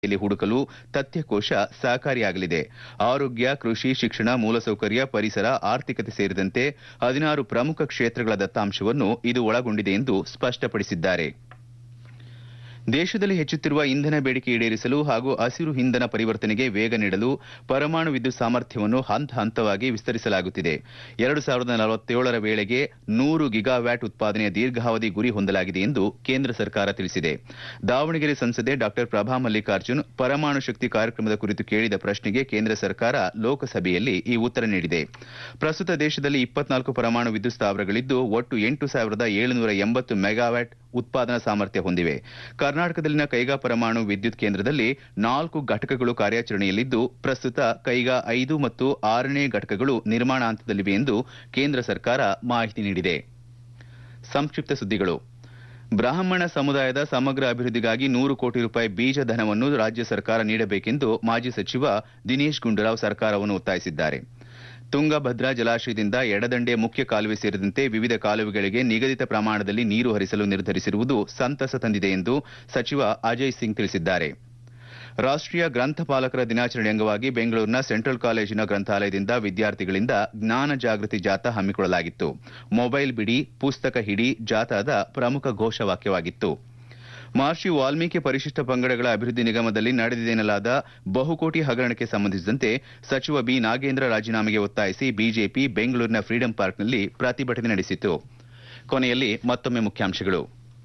ಇಲ್ಲಿ ಹುಡುಕಲು ತಥ್ಯಕೋಶ ಸಹಕಾರಿಯಾಗಲಿದೆ ಆರೋಗ್ಯ ಕೃಷಿ ಶಿಕ್ಷಣ ಮೂಲಸೌಕರ್ಯ ಪರಿಸರ ಆರ್ಥಿಕತೆ ಸೇರಿದಂತೆ ಹದಿನಾರು ಪ್ರಮುಖ ಕ್ಷೇತ್ರಗಳ ದತ್ತಾಂಶವನ್ನು ಇದು ಒಳಗೊಂಡಿದೆ ಎಂದು ಸ್ಪಷ್ಟಪಡಿಸಿದ್ದಾರೆ ದೇಶದಲ್ಲಿ ಹೆಚ್ಚುತ್ತಿರುವ ಇಂಧನ ಬೇಡಿಕೆ ಈಡೇರಿಸಲು ಹಾಗೂ ಹಸಿರು ಇಂಧನ ಪರಿವರ್ತನೆಗೆ ವೇಗ ನೀಡಲು ಪರಮಾಣು ವಿದ್ಯುತ್ ಸಾಮರ್ಥ್ಯವನ್ನು ಹಂತ ಹಂತವಾಗಿ ವಿಸ್ತರಿಸಲಾಗುತ್ತಿದೆ ಎರಡು ಸಾವಿರದ ನಲವತ್ತೇಳರ ವೇಳೆಗೆ ನೂರು ಗಿಗಾವ್ಯಾಟ್ ಉತ್ಪಾದನೆಯ ದೀರ್ಘಾವಧಿ ಗುರಿ ಹೊಂದಲಾಗಿದೆ ಎಂದು ಕೇಂದ್ರ ಸರ್ಕಾರ ತಿಳಿಸಿದೆ ದಾವಣಗೆರೆ ಸಂಸದೆ ಡಾ ಪ್ರಭಾ ಮಲ್ಲಿಕಾರ್ಜುನ್ ಪರಮಾಣು ಶಕ್ತಿ ಕಾರ್ಯಕ್ರಮದ ಕುರಿತು ಕೇಳಿದ ಪ್ರಶ್ನೆಗೆ ಕೇಂದ್ರ ಸರ್ಕಾರ ಲೋಕಸಭೆಯಲ್ಲಿ ಈ ಉತ್ತರ ನೀಡಿದೆ ಪ್ರಸ್ತುತ ದೇಶದಲ್ಲಿ ಇಪ್ಪತ್ನಾಲ್ಕು ಪರಮಾಣು ವಿದ್ಯುತ್ ಸ್ಥಾವರಗಳಿದ್ದು ಒಟ್ಟು ಎಂಟು ಸಾವಿರದ ಏಳುನೂರ ಎಂಬತ್ತು ಮೆಗಾವ್ಯಾಟ್ ಉತ್ಪಾದನಾ ಸಾಮರ್ಥ್ಯ ಹೊಂದಿವೆ ಕರ್ನಾಟಕದಲ್ಲಿನ ಕೈಗಾ ಪರಮಾಣು ವಿದ್ಯುತ್ ಕೇಂದ್ರದಲ್ಲಿ ನಾಲ್ಕು ಘಟಕಗಳು ಕಾರ್ಯಾಚರಣೆಯಲ್ಲಿದ್ದು ಪ್ರಸ್ತುತ ಕೈಗಾ ಐದು ಮತ್ತು ಆರನೇ ಘಟಕಗಳು ನಿರ್ಮಾಣ ಹಂತದಲ್ಲಿವೆ ಎಂದು ಕೇಂದ್ರ ಸರ್ಕಾರ ಮಾಹಿತಿ ನೀಡಿದೆ ಸಂಕ್ಷಿಪ್ತ ಸುದ್ದಿಗಳು ಬ್ರಾಹ್ಮಣ ಸಮುದಾಯದ ಸಮಗ್ರ ಅಭಿವೃದ್ಧಿಗಾಗಿ ನೂರು ಕೋಟಿ ರೂಪಾಯಿ ಬೀಜ ಧನವನ್ನು ರಾಜ್ಯ ಸರ್ಕಾರ ನೀಡಬೇಕೆಂದು ಮಾಜಿ ಸಚಿವ ದಿನೇಶ್ ಗುಂಡೂರಾವ್ ಸರ್ಕಾರವನ್ನು ಒತ್ತಾಯಿಸಿದ್ದಾರೆ ತುಂಗಭದ್ರಾ ಜಲಾಶಯದಿಂದ ಎಡದಂಡೆ ಮುಖ್ಯ ಕಾಲುವೆ ಸೇರಿದಂತೆ ವಿವಿಧ ಕಾಲುವೆಗಳಿಗೆ ನಿಗದಿತ ಪ್ರಮಾಣದಲ್ಲಿ ನೀರು ಹರಿಸಲು ನಿರ್ಧರಿಸಿರುವುದು ಸಂತಸ ತಂದಿದೆ ಎಂದು ಸಚಿವ ಅಜಯ್ ಸಿಂಗ್ ತಿಳಿಸಿದ್ದಾರೆ ರಾಷ್ಟೀಯ ಗ್ರಂಥಪಾಲಕರ ದಿನಾಚರಣೆ ಅಂಗವಾಗಿ ಬೆಂಗಳೂರಿನ ಸೆಂಟ್ರಲ್ ಕಾಲೇಜಿನ ಗ್ರಂಥಾಲಯದಿಂದ ವಿದ್ಯಾರ್ಥಿಗಳಿಂದ ಜ್ಞಾನ ಜಾಗೃತಿ ಜಾಥಾ ಹಮ್ಮಿಕೊಳ್ಳಲಾಗಿತ್ತು ಮೊಬೈಲ್ ಬಿಡಿ ಪುಸ್ತಕ ಹಿಡಿ ಜಾಥಾದ ಪ್ರಮುಖ ಘೋಷವಾಕ್ಯವಾಗಿತ್ತು ಮಹರ್ಷಿ ವಾಲ್ಮೀಕಿ ಪರಿಶಿಷ್ಟ ಪಂಗಡಗಳ ಅಭಿವೃದ್ಧಿ ನಿಗಮದಲ್ಲಿ ನಡೆದಿದೆಯೆನ್ನಲಾದ ಬಹುಕೋಟಿ ಹಗರಣಕ್ಕೆ ಸಂಬಂಧಿಸಿದಂತೆ ಸಚಿವ ಬಿ ನಾಗೇಂದ್ರ ರಾಜೀನಾಮೆಗೆ ಒತ್ತಾಯಿಸಿ ಬಿಜೆಪಿ ಬೆಂಗಳೂರಿನ ಫ್ರೀಡಂ ಪಾರ್ಕ್ನಲ್ಲಿ ಪ್ರತಿಭಟನೆ ನಡೆಸಿತು ಕೊನೆಯಲ್ಲಿ ಮತ್ತೊಮ್ಮೆ ಮುಖ್ಯಾಂಶಗಳು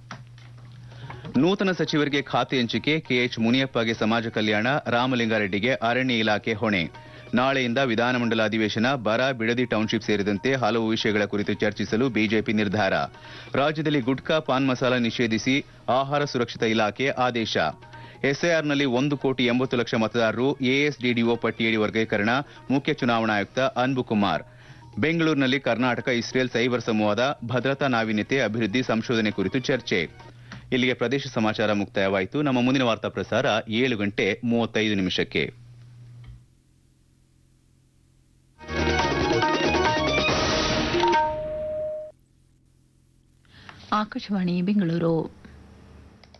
ನೂತನ ಸಚಿವರಿಗೆ ಖಾತೆ ಹಂಚಿಕೆ ಕೆಎಚ್ ಮುನಿಯಪ್ಪಗೆ ಸಮಾಜ ಕಲ್ಯಾಣ ರಾಮಲಿಂಗಾರೆಡ್ಡಿಗೆ ಅರಣ್ಯ ಇಲಾಖೆ ಹೊಣೆ ನಾಳೆಯಿಂದ ವಿಧಾನಮಂಡಲ ಅಧಿವೇಶನ ಬರ ಬಿಡದಿ ಟೌನ್ಶಿಪ್ ಸೇರಿದಂತೆ ಹಲವು ವಿಷಯಗಳ ಕುರಿತು ಚರ್ಚಿಸಲು ಬಿಜೆಪಿ ನಿರ್ಧಾರ ರಾಜ್ಯದಲ್ಲಿ ಗುಟ್ಕಾ ಪಾನ್ ಮಸಾಲ ನಿಷೇಧಿಸಿ ಆಹಾರ ಸುರಕ್ಷತಾ ಇಲಾಖೆ ಆದೇಶ ಎಸ್ಐಆರ್ನಲ್ಲಿ ಒಂದು ಕೋಟಿ ಎಂಬತ್ತು ಲಕ್ಷ ಮತದಾರರು ಎಎಸ್ಡಿಡಿಒ ಪಟ್ಟಿಯಡಿ ವರ್ಗೀಕರಣ ಮುಖ್ಯ ಚುನಾವಣಾ ಆಯುಕ್ತ ಅನ್ಬು ಕುಮಾರ್ ಬೆಂಗಳೂರಿನಲ್ಲಿ ಕರ್ನಾಟಕ ಇಸ್ರೇಲ್ ಸೈಬರ್ ಸಂವಾದ ಭದ್ರತಾ ನಾವೀನ್ಯತೆ ಅಭಿವೃದ್ಧಿ ಸಂಶೋಧನೆ ಕುರಿತು ಚರ್ಚೆ ಇಲ್ಲಿಗೆ ಪ್ರದೇಶ ಸಮಾಚಾರ ಮುಕ್ತಾಯವಾಯಿತು ನಮ್ಮ ಮುಂದಿನ ವಾರ್ತಾ ಪ್ರಸಾರ ಏಳು ಗಂಟೆ ಮೂವತ್ತೈದು ನಿಮಿಷಕ್ಕೆ ಆಕಾಶವಾಣಿ ಬೆಂಗಳೂರು